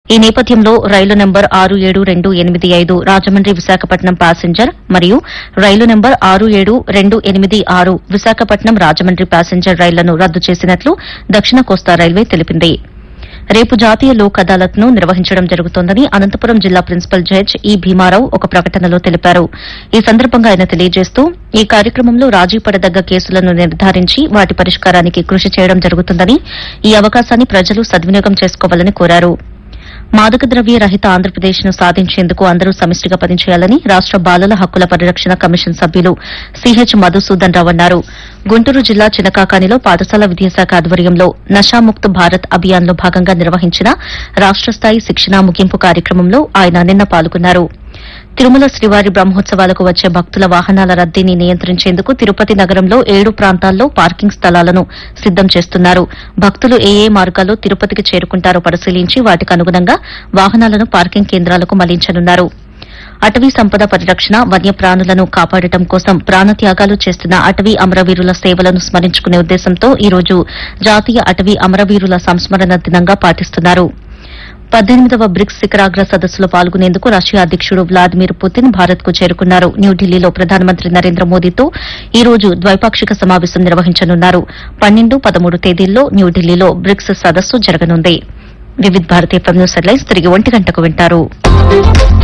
ఈ నేపథ్యంలో రైలు నెంబర్ ఆరు ఏడు రెండు ఎనిమిది ఐదు రాజమండ్రి విశాఖపట్నం ప్యాసింజర్ మరియు రైలు నెంబర్ ఆరు ఏడు రెండు ఎనిమిది ఆరు విశాఖపట్నం రాజమండ్రి ప్యాసింజర్ రైళ్లను రద్దు చేసినట్లు దక్షిణ కోస్తా రైల్వే తెలిపింది రేపు జాతీయ లోక్ అదాలత్ ను నిర్వహించడం జరుగుతోందని అనంతపురం జిల్లా ప్రిన్సిపల్ జడ్జ్ ఈ భీమారావు ఒక ప్రకటనలో తెలిపారు ఈ సందర్భంగా ఆయన తెలియజేస్తూ ఈ కార్యక్రమంలో రాజీ పడదగ్గ కేసులను నిర్ధారించి వాటి పరిష్కారానికి కృషి చేయడం జరుగుతుందని ఈ అవకాశాన్ని ప్రజలు సద్వినియోగం చేసుకోవాలని కోరారు మాదక ద్రవ్య రహిత ఆంధ్రప్రదేశ్ ను సాధించేందుకు అందరూ సమిష్టిగా పనిచేయాలని రాష్ట బాలల హక్కుల పరిరక్షణ కమిషన్ సభ్యులు సిహెచ్ మధుసూదన్ రావు అన్నారు గుంటూరు జిల్లా చినకాకానిలో పాఠశాల విద్యాశాఖ ఆధ్వర్యంలో నషాముక్త్ భారత్ అభియాన్ లో భాగంగా నిర్వహించిన రాష్ట స్థాయి శిక్షణ ముగింపు కార్యక్రమంలో ఆయన నిన్న పాల్గొన్నారు తిరుమల శ్రీవారి బ్రహ్మోత్సవాలకు వచ్చే భక్తుల వాహనాల రద్దీని నియంత్రించేందుకు తిరుపతి నగరంలో ఏడు ప్రాంతాల్లో పార్కింగ్ స్థలాలను సిద్దం చేస్తున్నారు భక్తులు ఏ ఏ మార్గాల్లో తిరుపతికి చేరుకుంటారో పరిశీలించి వాటికి అనుగుణంగా వాహనాలను పార్కింగ్ కేంద్రాలకు మళ్లించనున్నారు అటవీ సంపద పరిరక్షణ వన్యప్రాణులను కాపాడటం కోసం ప్రాణత్యాగాలు చేస్తున్న అటవీ అమరవీరుల సేవలను స్మరించుకునే ఉద్దేశంతో ఈ రోజు జాతీయ అటవీ అమరవీరుల సంస్మరణ దినంగా పాటిస్తున్నారు పద్దెనిమిదవ బ్రిక్స్ శిఖరాగ్ర సదస్సులో పాల్గొనేందుకు రష్యా అధ్యకుడు వ్లాదిమిర్ పుతిన్ భారత్ కు చేరుకున్నారు న్యూఢిల్లీలో ప్రధానమంత్రి నరేంద్ర మోదీతో ఈ రోజు ద్వైపాక్షిక సమావేశం నిర్వహించనున్నారు పన్నెండు పదమూడు తేదీల్లో న్యూఢిల్లీలో బ్రిక్స్ సదస్సు జరగనుంది వివిధ భారతీయ న్యూస్ హెడ్లైన్స్ తిరిగి ఒంటి గంటకు వింటారు